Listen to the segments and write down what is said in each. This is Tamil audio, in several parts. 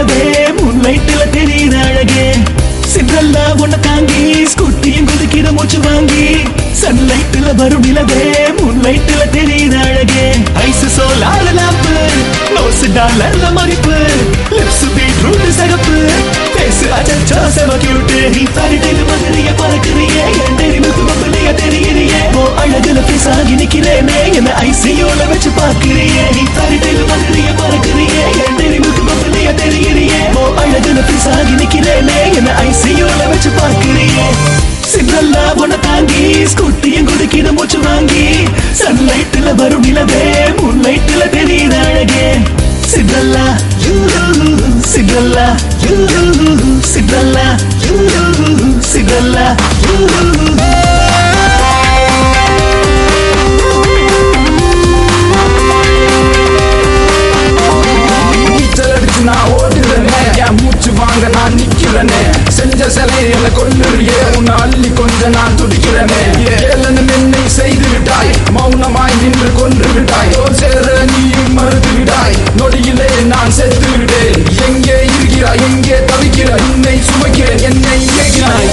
நிலவே முன்லைட்டுல தெரியுது அழகே சின்றல்லா உன்னை தாங்கி ஸ்கூட்டியும் குதிக்கிற மூச்சு வாங்கி சன்லைட்டுல வரும் நிலவே முன்லைட்டுல தெரியுது அழகே ஐஸ் சோலார லாம்பு நோசு டாலர்ல மதிப்பு லிப்ஸ் பீட்ரூட் சகப்பு பேசு அச்சோ செம கியூட் நீ பரிடையில் மதுரைய பறக்குறியே என் தெரிவுக்கு மப்பிள்ளைய தெரியுறியே ஓ அழகுல பேசாகி நிக்கிறேனே என்ன ஐசியூல வச்சு பார்க்கிறியே நீ பரிடையில் மதுரைய பறக்குறியே என் தெரிவுக்கு மப்பிள்ளைய தெரியுறியே ஓ அழகுல பேசாகி நிக்கிறேனே என்ன ஐசியூல வச்சு பார்க்கிறியே சின்னல்லா உன்னை தாங்கி ஸ்கூட்டியும் குடுக்கிட மூச்சு வாங்கி சன்லைட்ல வரும் நிலவே முன்லைட்ல தெரியுது அழகே சின்னல்லா சின்னல்லா சின்னல்லா சின்னல்லா நீச்சல் அடிச்சு நான் ஓடுறேனே என் மூச்சு வாங்க நான் நிக்கிறேனே செஞ்ச சிலையில கொல்லுறியே உன்னை அள்ளி கொஞ்ச நான் துடிக்கிறேனே ஏளனம் என்னை செய்து விட்டாய் மௌனமாய் நின்று கொன்று விட்டாய் தோல் சேர நீயும் மறுத்து விட்டாய் நொடியிலே நான் செத்து விட்டேன் எங்கே இருக்கிறாய் எங்கே தவிக்கிறாய் உன்னை சுமக்கிறேன் என்னை இயக்கினாய்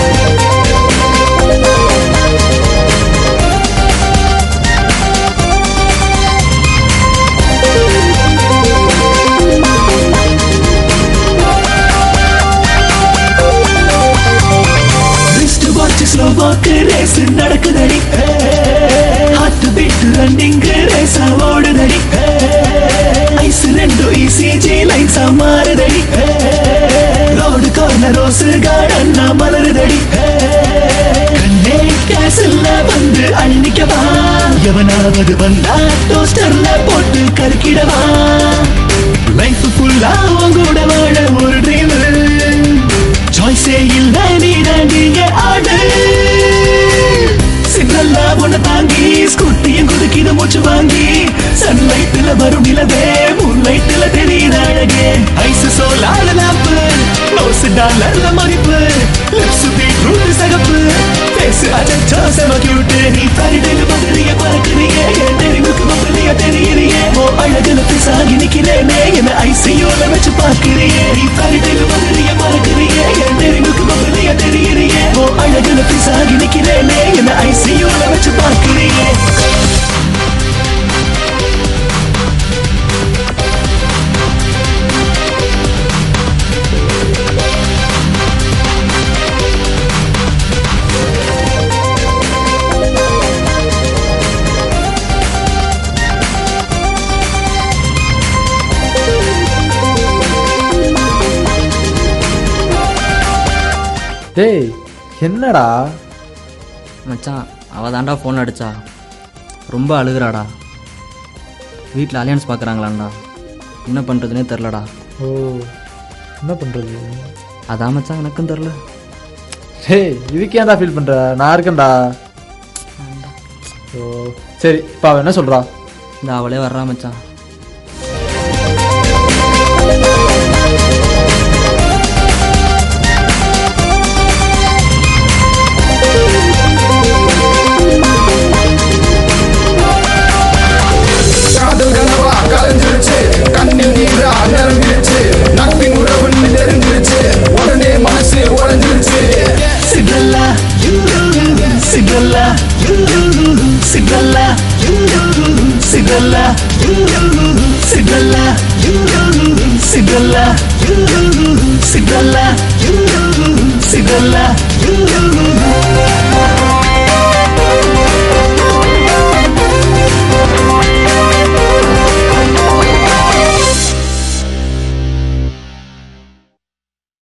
wrist watch slow walk race நடக்குதடி ஹார்ட் பீட் ரன்னிங் ரேஸா ஓடுதடி ஐஸ் ரெண்டு இசிஜி லைன்ஸா மாறுதடி ரோடு கார்னர் ரோஸ் கார்டன் மலருதடி கண்ணே கேசல்ல வந்து அள்ளிக்கவா எவனாவது வந்தா டோஸ்டர்ல போட்டு கருக்கிடவா லைஃப் ஃபுல்லா கூட வாழ ஒரு ட்ரீம் சாய்ஸே இல்ல நீ நீங்க ஆடு சின்னல்லா உன்னை தாங்கி ஸ்கூட்டியும் குதுக்கின மூச்சு வாங்கி சன்லைட்ல வரும் நிலவே முன்லைட்ல தெரியுது அழகே ஐஸ் சோலார லாம்பு நோசு டாலர்ல மதிப்பு லிப்ஸ் பீட்ரூட் சகப்பு பேசு அச்சோ செம கியூட் நீ பரிடையில் மதுரைய பறக்குறியே என் தெரிவுக்கு மப்பிள்ளைய தெரியுறியே ஓ அழகுல பிசாகி நிக்கிறேனே என்ன ஐசியூல வச்சு பார்க்கிறியே நீ பரிடையில் மதுரைய பறக்குறியே என் தெரிவுக்கு மப்பிள்ளைய தெரியுறியே ஓ அழகுல பிசாகி நிக்கிறேனே என்ன ஐசியூல வச்சு பார்க்கிறியே டேய் என்னடா மச்சான் அவள் தாண்டா ஃபோன் அடிச்சா ரொம்ப அழுகுறாடா வீட்டில் அலையன்ஸ் பார்க்குறாங்களாண்டா என்ன பண்ணுறதுனே தெரிலடா ஓ என்ன பண்றது அதான் மச்சான் எனக்கும் தெரில டேய் இதுக்கு ஏன்டா ஃபீல் பண்ற நான் இருக்கேன்டா ஓ சரி இப்போ அவன் என்ன சொல்றா இந்த அவளே வர்றா மச்சான் காதல் கனவா கலைஞ்சிருச்சு கண்ணில் நீரா நிறங்கிருச்சு நட்பின் உறவுன்னு தெரிஞ்சிருச்சு உடனே மனசு உடஞ்சிருச்சு Cinderella, you, Cinderella, you, Cinderella, you, Cinderella, you, Cinderella, you, Cinderella, you, Cinderella, you, Cinderella, you.